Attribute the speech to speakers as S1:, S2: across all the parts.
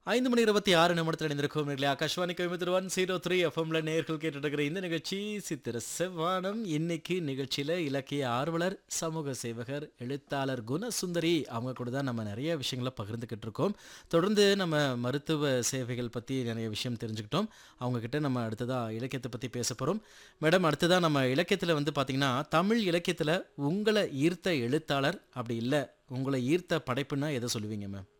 S1: ஐந்து மணி இருபத்தி ஆறு நிமிடத்தில் இணைந்திருக்கும் நேர்களே Akashvani Coimbatore one zero three எஃப்எம்ல நேர்கள் கேட்டுட்டு இருக்கிற இந்த நிகழ்ச்சி சித்திர செவ்வானம் இன்னைக்கு நிகழ்ச்சியில இலக்கிய ஆர்வலர் சமூக சேவகர் எழுத்தாளர் குணசுந்தரி அவங்க கூட தான் நம்ம நிறைய விஷயங்களை பகிர்ந்துக்கிட்டு இருக்கோம் தொடர்ந்து நம்ம மருத்துவ சேவைகள் பற்றி நிறைய விஷயம் தெரிஞ்சுக்கிட்டோம் அவங்க கிட்ட நம்ம அடுத்ததா இலக்கியத்தை பற்றி பேச போகிறோம் மேடம் அடுத்ததா நம்ம இலக்கியத்தில் வந்து பார்த்தீங்கன்னா தமிழ் இலக்கியத்தில் உங்களை ஈர்த்த எழுத்தாளர் அப்படி இல்லை உங்களை ஈர்த்த படைப்புன்னா எதை சொல்லுவீங்க மேம்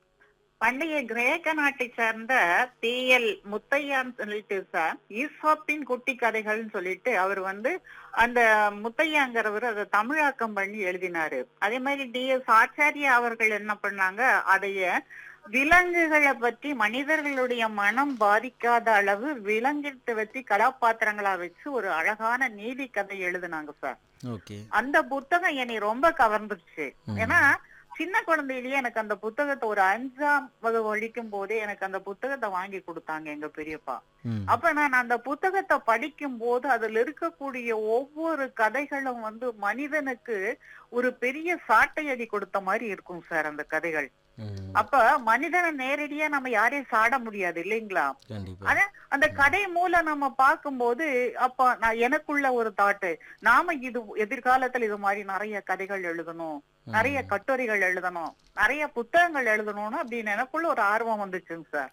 S2: பண்டைய கிரேக்க நாட்டை சார்ந்த டிஎல் முத்தையான்னு சொல்லிட்டு சார் ஈசாப்பின் குட்டி கதைகள்னு சொல்லிட்டு அவர் வந்து அந்த முத்தையாங்கிறவர் அதை தமிழாக்கம் பண்ணி எழுதினாரு அதே மாதிரி டி எஸ் ஆச்சாரியா அவர்கள் என்ன பண்ணாங்க அதைய விலங்குகளை பற்றி மனிதர்களுடைய மனம் பாதிக்காத அளவு விலங்கிட்டு வச்சு கதாபாத்திரங்களா வச்சு ஒரு அழகான நீதி கதை எழுதினாங்க சார்
S1: ஓகே
S2: அந்த புத்தகம் என்னை ரொம்ப கவர்ந்துருச்சு ஏன்னா சின்ன குழந்தையிலேயே எனக்கு அந்த புத்தகத்தை ஒரு அஞ்சாம் வகுப்பு படிக்கும் போதே எனக்கு அந்த புத்தகத்தை வாங்கி கொடுத்தாங்க எங்க பெரியப்பா
S1: ம்
S2: அப்ப நான் அந்த புத்தகத்தை படிக்கும் போது அதுல இருக்கக்கூடிய ஒவ்வொரு கதைகளும் வந்து மனிதனுக்கு ஒரு பெரிய சாட்டையடி கொடுத்த மாதிரி இருக்கும் சார் அந்த கதைகள்
S1: ம்.
S2: அப்ப மனிதனை நேரடியா நம்ம யாரையும் சாட முடியாது இல்லைங்களா
S1: கண்டிப்பா
S2: ஆனா அந்த கதை மூலம் நம்ம பார்க்கும்போது அப்ப நான் எனக்குள்ள ஒரு தாட்டு நாம இது எதிர்காலத்துல இது மாதிரி நிறைய கதைகள் எழுதணும் நிறைய கட்டுரைகள் எழுதணும் நிறைய புத்தகங்கள் எழுதணும்னு அப்படின்னு எனக்குள்ள ஒரு ஆர்வம் வந்துச்சுங்க சார்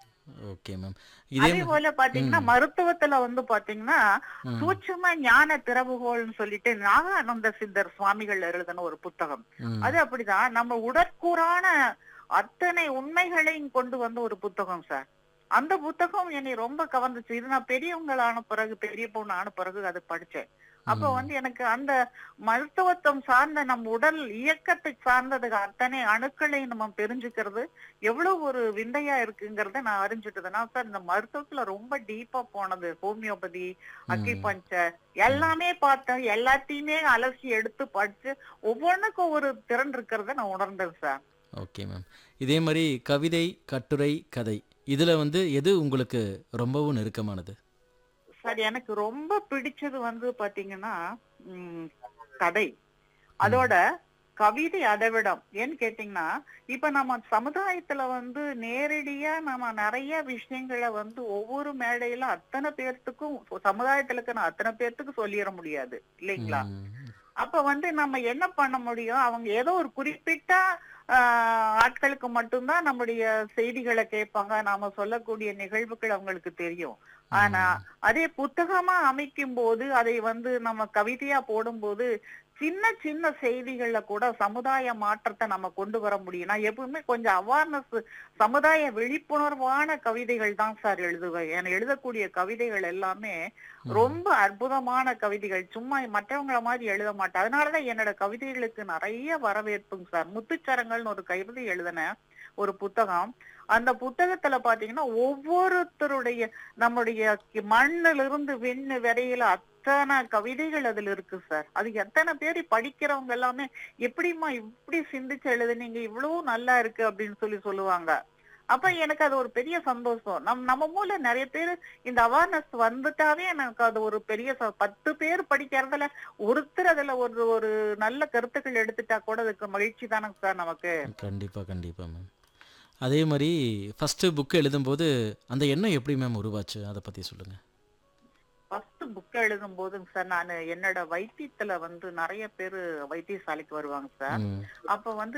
S1: ஓகே மேம் இதே
S2: அதே போல பாத்தீங்கன்னா மருத்துவத்துல வந்து பாத்தீங்கன்னா
S1: ம்.
S2: சூட்சும ஞான திறவுகோல்னு சொல்லிட்டு நாகானந்த சித்தர் சுவாமிகள் எழுதின ஒரு புத்தகம்
S1: ம்,
S2: அது அப்படிதான் நம்ம உடற்கூறான அத்தனை உண்மைகளையும் கொண்டு வந்த ஒரு புத்தகம் சார் அந்த புத்தகம் என்னை ரொம்ப கவர்ந்துச்சு இது நான் பெரியவங்களான பிறகு பெரிய பொண்ணு ஆன பிறகு அது படிச்சேன் அப்ப
S1: ம்.
S2: வந்து எனக்கு அந்த மருத்துவத்துவம் சார்ந்த நம் உடல் இயக்கத்தை சார்ந்தது அத்தனை அணுக்களையும் நம்ம தெரிஞ்சுக்கிறது எவ்வளவு ஒரு விந்தையா இருக்குங்கிறத நான் அறிஞ்சுட்டதுனா சார் இந்த மருத்துவத்துல ரொம்ப டீப்பா போனது ஹோமியோபதி அக்கிபஞ்சர் எல்லாமே பார்த்தேன் எல்லாத்தையுமே அலசி எடுத்து படிச்சு ஒவ்வொன்றுக்கும் ஒரு திறன் இருக்கிறத நான் உணர்ந்தேன் சார்
S1: ஓகே மேம் இதே மாதிரி கவிதை கட்டுரை கதை இதுல வந்து எது உங்களுக்கு ரொம்பவும் நெருக்கமானது
S2: சார் எனக்கு ரொம்ப பிடிச்சது வந்து பாத்தீங்கன்னா உம், கதை அதோட கவிதை அதை விட ஏன்னு கேட்டீங்கன்னா இப்ப நம்ம சமுதாயத்துல வந்து நேரடியா நம்ம நிறைய விஷயங்களை வந்து ஒவ்வொரு மேடையில அத்தனை பேர்த்துக்கும் சமுதாயத்துல இருக்கிற அத்தனை பேர்த்துக்கு சொல்லிட முடியாது இல்லைங்களா
S1: ம்,
S2: அப்ப வந்து நம்ம என்ன பண்ண முடியும் அவங்க ஏதோ ஒரு குறிப்பிட்ட ஆஹ், ஆட்களுக்கு மட்டும்தான் நம்முடைய செய்திகளை கேட்பாங்க நாம சொல்லக்கூடிய நிகழ்வுகள் அவங்களுக்கு தெரியும் ஆனா அதே புத்தகமா அமைக்கும் போது அதை வந்து நம்ம கவிதையா போடும்போது சின்ன சின்ன செய்திகள்ல கூட சமுதாய மாற்றத்தை நம்ம கொண்டு வர முடியும் நான் எப்பவுமே கொஞ்சம் அவேர்னஸ் சமுதாய விழிப்புணர்வான கவிதைகள் தான் சார் எழுதுவேன் என எழுதக்கூடிய கவிதைகள் எல்லாமே ரொம்ப அற்புதமான கவிதைகள் சும்மா மற்றவங்கள மாதிரி எழுத மாட்டேன் அதனாலதான் என்னோட கவிதைகளுக்கு நிறைய வரவேற்புங்க சார் முத்துச்சரங்கள்னு ஒரு கவிதை எழுதினேன் ஒரு புத்தகம் அந்த புத்தகத்துல பாத்தீங்கன்னா ஒவ்வொருத்தருடைய நம்முடைய கி- மண்ணிலிருந்து விண்ணு வரையில அத்தனை கவிதைகள் அதுல இருக்கு சார் அது எத்தனை பேர் படிக்கிறவங்க எல்லாமே எப்படிம்மா இப்படி சிந்திச்சு எழுதுனீங்க இவ்வளவு நல்லா இருக்கு அப்படின்னு சொல்லி சொல்லுவாங்க அப்ப எனக்கு அது ஒரு பெரிய சந்தோஷம் நம் நம்ம மூலம் நிறைய பேர் இந்த அவேர்னஸ் வந்துட்டாவே எனக்கு அது ஒரு பெரிய ச- பத்து பேர் படிக்கிறதுல ஒருத்தர் அதுல ஒரு ஒரு நல்ல கருத்துக்கள் எடுத்துட்டா கூட அதுக்கு மகிழ்ச்சி தானங்க சார் நமக்கு
S1: கண்டிப்பா கண்டிப்பா மேம் அதே மாதிரி ஃபர்ஸ்ட் புக் எழுதும்போது அந்த எண்ணம் எப்படி மேம் உருவாச்சு அதை பத்தி சொல்லுங்க
S2: ஃபர்ஸ்ட் புக் எழுதும் போதுங்க சார் நான் என்னோட வைத்தியத்துல வந்து நிறைய பேர் வைத்தியசாலைக்கு வருவாங்க சார்
S1: ம்
S2: அப்ப வந்து